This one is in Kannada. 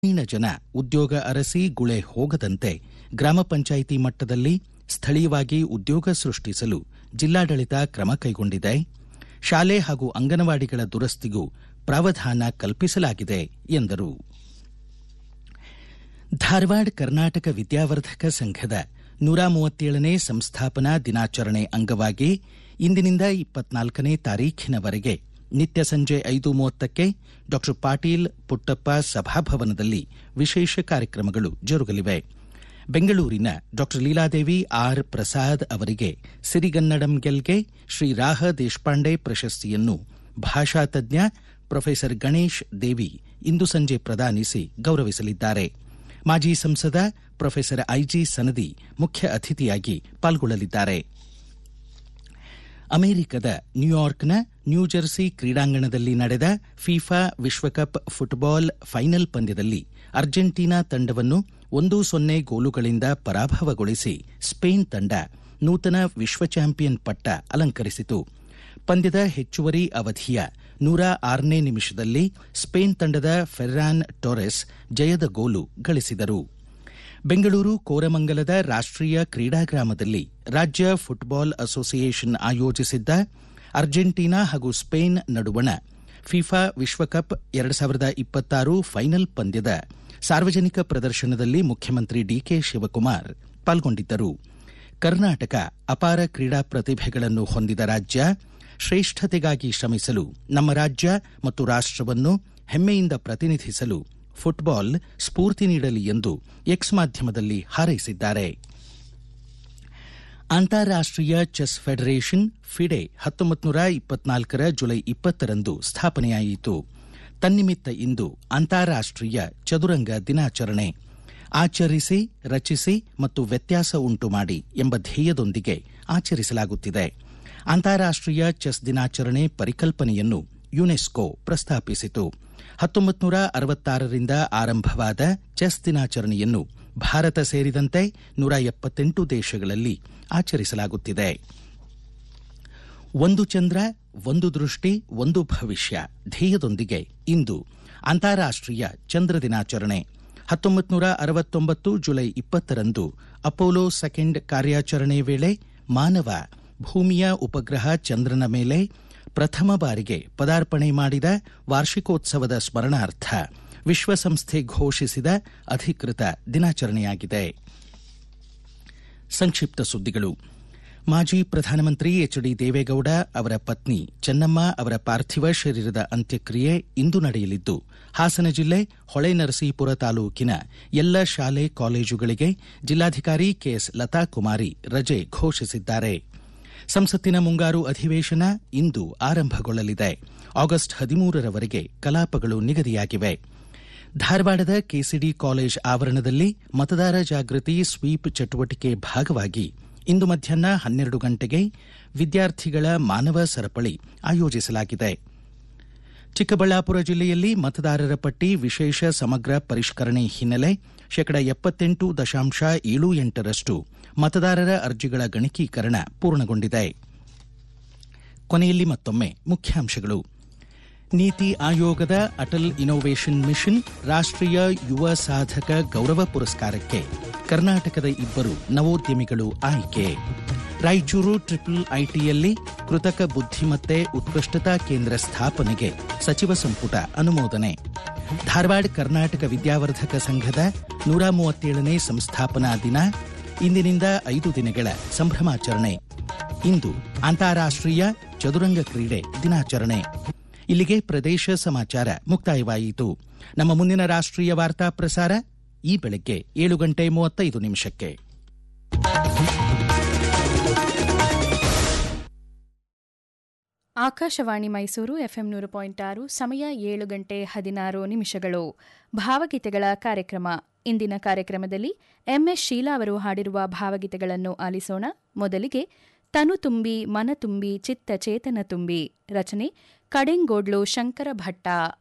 ಗ್ರಾಮೀಣ ಜನ ಉದ್ಯೋಗ ಅರಸಿ ಗುಳೆ ಹೋಗದಂತೆ ಗ್ರಾಮ ಪಂಚಾಯಿತಿ ಮಟ್ಟದಲ್ಲಿ ಸ್ಥಳೀಯವಾಗಿ ಉದ್ಯೋಗ ಸೃಷ್ಟಿಸಲು ಜಿಲ್ಲಾಡಳಿತ ಕ್ರಮ ಕೈಗೊಂಡಿದೆ ಶಾಲೆ ಹಾಗೂ ಅಂಗನವಾಡಿಗಳ ದುರಸ್ತಿಗೂ ಪ್ರಾವಧಾನ ಕಲ್ಪಿಸಲಾಗಿದೆ ಎಂದರು ಧಾರವಾಡ ಕರ್ನಾಟಕ ವಿದ್ಯಾವರ್ಧಕ ಸಂಘದ ನೂರ ಮೂವತ್ತೇಳನೇ ಸಂಸ್ಥಾಪನಾ ದಿನಾಚರಣೆ ಅಂಗವಾಗಿ ಇಂದಿನಿಂದ ಇಪ್ಪತ್ನಾಲ್ಕನೇ ತಾರೀಖಿನವರೆಗೆ ನಿತ್ಯ ಸಂಜೆ ಐದು ಮೂವತ್ತಕ್ಕೆ ಡಾ ಪಾಟೀಲ್ ಪುಟ್ಟಪ್ಪ ಸಭಾಭವನದಲ್ಲಿ ವಿಶೇಷ ಕಾರ್ಯಕ್ರಮಗಳು ಜರುಗಲಿವೆ ಬೆಂಗಳೂರಿನ ಡಾ ಲೀಲಾದೇವಿ ಆರ್ ಪ್ರಸಾದ್ ಅವರಿಗೆ ಸಿರಿಗನ್ನಡಂ ಗೆಲ್ಗೆ ಶ್ರೀ ರಾಹ ದೇಶಪಾಂಡೆ ಪ್ರಶಸ್ತಿಯನ್ನು ಭಾಷಾ ತಜ್ಞ ಪ್ರೊಫೆಸರ್ ಗಣೇಶ್ ದೇವಿ ಇಂದು ಸಂಜೆ ಪ್ರದಾನಿಸಿ ಗೌರವಿಸಲಿದ್ದಾರೆ ಮಾಜಿ ಸಂಸದ ಪ್ರೊಫೆಸರ್ ಐಜಿ ಸನದಿ ಮುಖ್ಯ ಅತಿಥಿಯಾಗಿ ಪಾಲ್ಗೊಳ್ಳಲಿದ್ದಾರೆ ಅಮೆರಿಕದ ನ್ಯೂಯಾರ್ಕ್ನ ನ್ಯೂಜೆರ್ಸಿ ಕ್ರೀಡಾಂಗಣದಲ್ಲಿ ನಡೆದ ಫಿಫಾ ವಿಶ್ವಕಪ್ ಫುಟ್ಬಾಲ್ ಫೈನಲ್ ಪಂದ್ಯದಲ್ಲಿ ಅರ್ಜೆಂಟೀನಾ ತಂಡವನ್ನು ಒಂದು ಸೊನ್ನೆ ಗೋಲುಗಳಿಂದ ಪರಾಭವಗೊಳಿಸಿ ಸ್ಪೇನ್ ತಂಡ ನೂತನ ವಿಶ್ವ ಚಾಂಪಿಯನ್ ಪಟ್ಟ ಅಲಂಕರಿಸಿತು ಪಂದ್ಯದ ಹೆಚ್ಚುವರಿ ಅವಧಿಯ ನೂರ ಆರನೇ ನಿಮಿಷದಲ್ಲಿ ಸ್ಪೇನ್ ತಂಡದ ಫೆರ್ರಾನ್ ಟೊರೆಸ್ ಜಯದ ಗೋಲು ಗಳಿಸಿದರು ಬೆಂಗಳೂರು ಕೋರಮಂಗಲದ ರಾಷ್ಟೀಯ ಕ್ರೀಡಾಗ್ರಾಮದಲ್ಲಿ ರಾಜ್ಯ ಫುಟ್ಬಾಲ್ ಅಸೋಸಿಯೇಷನ್ ಆಯೋಜಿಸಿದ್ದ ಅರ್ಜೆಂಟೀನಾ ಹಾಗೂ ಸ್ಪೇನ್ ನಡುವಣ ಫಿಫಾ ವಿಶ್ವಕಪ್ ಎರಡು ಸಾವಿರದ ಇಪ್ಪತ್ತಾರು ಫೈನಲ್ ಪಂದ್ಯದ ಸಾರ್ವಜನಿಕ ಪ್ರದರ್ಶನದಲ್ಲಿ ಮುಖ್ಯಮಂತ್ರಿ ಡಿಕೆ ಶಿವಕುಮಾರ್ ಪಾಲ್ಗೊಂಡಿದ್ದರು ಕರ್ನಾಟಕ ಅಪಾರ ಕ್ರೀಡಾ ಪ್ರತಿಭೆಗಳನ್ನು ಹೊಂದಿದ ರಾಜ್ಯ ಶ್ರೇಷ್ಠತೆಗಾಗಿ ಶ್ರಮಿಸಲು ನಮ್ಮ ರಾಜ್ಯ ಮತ್ತು ರಾಷ್ಟವನ್ನು ಹೆಮ್ಮೆಯಿಂದ ಪ್ರತಿನಿಧಿಸಲು ಫುಟ್ಬಾಲ್ ಸ್ಫೂರ್ತಿ ನೀಡಲಿ ಎಂದು ಎಕ್ಸ್ ಮಾಧ್ಯಮದಲ್ಲಿ ಹಾರೈಸಿದ್ದಾರೆ ಅಂತಾರಾಷ್ಟೀಯ ಚೆಸ್ ಫೆಡರೇಷನ್ ಫಿಡೆ ಹತ್ತೊಂಬತ್ತು ನೂರ ಇಪ್ಪತ್ನಾಲ್ಕರ ಜುಲೈ ಇಪ್ಪತ್ತರಂದು ಸ್ಥಾಪನೆಯಾಯಿತು ತನ್ನಿಮಿತ್ತ ಇಂದು ಅಂತಾರಾಷ್ಟೀಯ ಚದುರಂಗ ದಿನಾಚರಣೆ ಆಚರಿಸಿ ರಚಿಸಿ ಮತ್ತು ವ್ಯತ್ಯಾಸ ಉಂಟು ಮಾಡಿ ಎಂಬ ಧ್ಯೇಯದೊಂದಿಗೆ ಆಚರಿಸಲಾಗುತ್ತಿದೆ ಅಂತಾರಾಷ್ಟೀಯ ಚೆಸ್ ದಿನಾಚರಣೆ ಪರಿಕಲ್ಪನೆಯನ್ನು ಯುನೆಸ್ಕೋ ಪ್ರಸ್ತಾಪಿಸಿತು ಹತ್ತೊಂಬತ್ತು ನೂರ ಅರವತ್ತಾರರಿಂದ ಆರಂಭವಾದ ಚೆಸ್ ದಿನಾಚರಣೆಯನ್ನು ಭಾರತ ಸೇರಿದಂತೆ ನೂರ ಎಪ್ಪತ್ತೆಂಟು ದೇಶಗಳಲ್ಲಿ ಆಚರಿಸಲಾಗುತ್ತಿದೆ ಒಂದು ಚಂದ್ರ ಒಂದು ದೃಷ್ಟಿ ಒಂದು ಭವಿಷ್ಯ ಧ್ಯೇಯದೊಂದಿಗೆ ಇಂದು ಅಂತಾರಾಷ್ಟೀಯ ಚಂದ್ರ ದಿನಾಚರಣೆ ಹತ್ತೊಂಬತ್ತು ನೂರ ಅರವತ್ತೊಂಬತ್ತು ಜುಲೈ ಇಪ್ಪತ್ತರಂದು ಅಪೋಲೋ ಸೆಕೆಂಡ್ ಕಾರ್ಯಾಚರಣೆ ವೇಳೆ ಮಾನವ ಭೂಮಿಯ ಉಪಗ್ರಹ ಚಂದ್ರನ ಮೇಲೆ ಪ್ರಥಮ ಬಾರಿಗೆ ಪದಾರ್ಪಣೆ ಮಾಡಿದ ವಾರ್ಷಿಕೋತ್ಸವದ ಸ್ಮರಣಾರ್ಥ ವಿಶ್ವಸಂಸ್ಥೆ ಘೋಷಿಸಿದ ಅಧಿಕೃತ ದಿನಾಚರಣೆಯಾಗಿದೆ ಸಂಕ್ಷಿಪ್ತ ಸುದ್ದಿಗಳು ಮಾಜಿ ಪ್ರಧಾನಮಂತ್ರಿ ಎಚ್ ಡಿ ದೇವೇಗೌಡ ಅವರ ಪತ್ನಿ ಚೆನ್ನಮ್ಮ ಅವರ ಪಾರ್ಥಿವ ಶರೀರದ ಅಂತ್ಯಕ್ರಿಯೆ ಇಂದು ನಡೆಯಲಿದ್ದು ಹಾಸನ ಜಿಲ್ಲೆ ಹೊಳೆನರಸೀಪುರ ತಾಲೂಕಿನ ಎಲ್ಲ ಶಾಲೆ ಕಾಲೇಜುಗಳಿಗೆ ಜಿಲ್ಲಾಧಿಕಾರಿ ಕೆಎಸ್ ಲತಾ ಕುಮಾರಿ ರಜೆ ಘೋಷಿಸಿದ್ದಾರೆ ಸಂಸತ್ತಿನ ಮುಂಗಾರು ಅಧಿವೇಶನ ಇಂದು ಆರಂಭಗೊಳ್ಳಲಿದೆ ಆಗಸ್ಟ್ ಹದಿಮೂರರವರೆಗೆ ಕಲಾಪಗಳು ನಿಗದಿಯಾಗಿವೆ ಧಾರವಾಡದ ಕೆಸಿಡಿ ಕಾಲೇಜ್ ಆವರಣದಲ್ಲಿ ಮತದಾರ ಜಾಗೃತಿ ಸ್ವೀಪ್ ಚಟುವಟಿಕೆ ಭಾಗವಾಗಿ ಇಂದು ಮಧ್ಯಾಹ್ನ ಹನ್ನೆರಡು ಗಂಟೆಗೆ ವಿದ್ಯಾರ್ಥಿಗಳ ಮಾನವ ಸರಪಳಿ ಆಯೋಜಿಸಲಾಗಿದೆ ಚಿಕ್ಕಬಳ್ಳಾಪುರ ಜಿಲ್ಲೆಯಲ್ಲಿ ಮತದಾರರ ಪಟ್ಟಿ ವಿಶೇಷ ಸಮಗ್ರ ಪರಿಷ್ಕರಣೆ ಹಿನ್ನೆಲೆ ಶೇಕಡ ಎಪ್ಪತ್ತೆಂಟು ದಶಾಂಶ ಏಳು ಎಂಟರಷ್ಟು ಮತದಾರರ ಅರ್ಜಿಗಳ ಗಣಕೀಕರಣ ಪೂರ್ಣಗೊಂಡಿದೆ ಕೊನೆಯಲ್ಲಿ ಮತ್ತೊಮ್ಮೆ ಮುಖ್ಯಾಂಶಗಳು ನೀತಿ ಆಯೋಗದ ಅಟಲ್ ಇನ್ನೋವೇಷನ್ ಮಿಷನ್ ರಾಷ್ಟೀಯ ಯುವ ಸಾಧಕ ಗೌರವ ಪುರಸ್ಕಾರಕ್ಕೆ ಕರ್ನಾಟಕದ ಇಬ್ಬರು ನವೋದ್ಯಮಿಗಳು ಆಯ್ಕೆ ರಾಯಚೂರು ಟ್ರಿಪಲ್ ಐಟಿಯಲ್ಲಿ ಕೃತಕ ಬುದ್ಧಿಮತ್ತೆ ಉತ್ಕೃಷ್ಟತಾ ಕೇಂದ್ರ ಸ್ಥಾಪನೆಗೆ ಸಚಿವ ಸಂಪುಟ ಅನುಮೋದನೆ ಧಾರವಾಡ ಕರ್ನಾಟಕ ವಿದ್ಯಾವರ್ಧಕ ಸಂಘದ ನೂರ ಮೂವತ್ತೇಳನೇ ಸಂಸ್ಥಾಪನಾ ದಿನ ಇಂದಿನಿಂದ ಐದು ದಿನಗಳ ಸಂಭ್ರಮಾಚರಣೆ ಇಂದು ಅಂತಾರಾಷ್ಟೀಯ ಚದುರಂಗ ಕ್ರೀಡೆ ದಿನಾಚರಣೆ ಇಲ್ಲಿಗೆ ಪ್ರದೇಶ ಸಮಾಚಾರ ಮುಕ್ತಾಯವಾಯಿತು ನಮ್ಮ ಮುಂದಿನ ರಾಷ್ಟ್ರೀಯ ವಾರ್ತಾ ಪ್ರಸಾರ ಈ ಬೆಳಗ್ಗೆ ಏಳು ಗಂಟೆ ಮೂವತ್ತೈದು ನಿಮಿಷಕ್ಕೆ ಆಕಾಶವಾಣಿ ಮೈಸೂರು ಎಫ್ಎಂ ನೂರು ಪಾಯಿಂಟ್ ಆರು ಸಮಯ ಏಳು ಗಂಟೆ ಹದಿನಾರು ನಿಮಿಷಗಳು ಭಾವಗೀತೆಗಳ ಕಾರ್ಯಕ್ರಮ ಇಂದಿನ ಕಾರ್ಯಕ್ರಮದಲ್ಲಿ ಎಂಎಸ್ ಶೀಲಾ ಅವರು ಹಾಡಿರುವ ಭಾವಗೀತೆಗಳನ್ನು ಆಲಿಸೋಣ ಮೊದಲಿಗೆ ತನು ತುಂಬಿ ಮನ ತುಂಬಿ ಚಿತ್ತ ಚೇತನ ತುಂಬಿ ರಚನೆ ಕಡೆಂಗೋಡ್ಲು ಶಂಕರ ಭಟ್ಟ